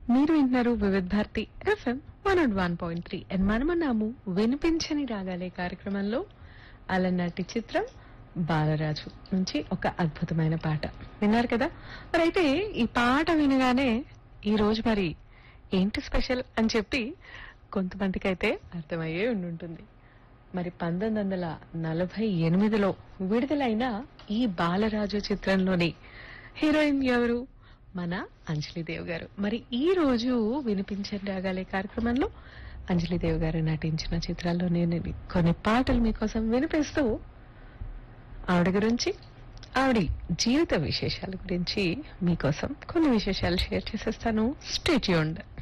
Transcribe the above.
మీరు వింటున్నారు Vividh Bharati FM one and one point three and మనమన్నాము వినిపించని రాగాలే కార్యక్రమంలో అలనాటి చిత్రం బాలరాజు నుంచి ఒక అద్భుతమైన పాట విన్నారు కదా మరి అయితే ఈ పాట వినగానే ఈ రోజు మరి ఏంటి స్పెషల్ అని చెప్పి కొంతమందికి అయితే అర్థమయ్యే ఉండుంటుంది మరి పంతొమ్మిది వందల నలభై ఎనిమిదిలో విడుదలైన ఈ బాలరాజు చిత్రంలోని హీరోయిన్ ఎవరు మన అంజలిదేవ్ గారు మరి ఈ రోజు వినిపించండి రాగాలే కార్యక్రమంలో అంజలిదేవ్ గారు నటించిన చిత్రాల్లో నేను కొన్ని పాటలు మీకోసం వినిపిస్తూ ఆవిడ గురించి ఆవిడ జీవిత విశేషాల గురించి మీకోసం కొన్ని విశేషాలు షేర్ చేసేస్తాను స్టేట్యూండ్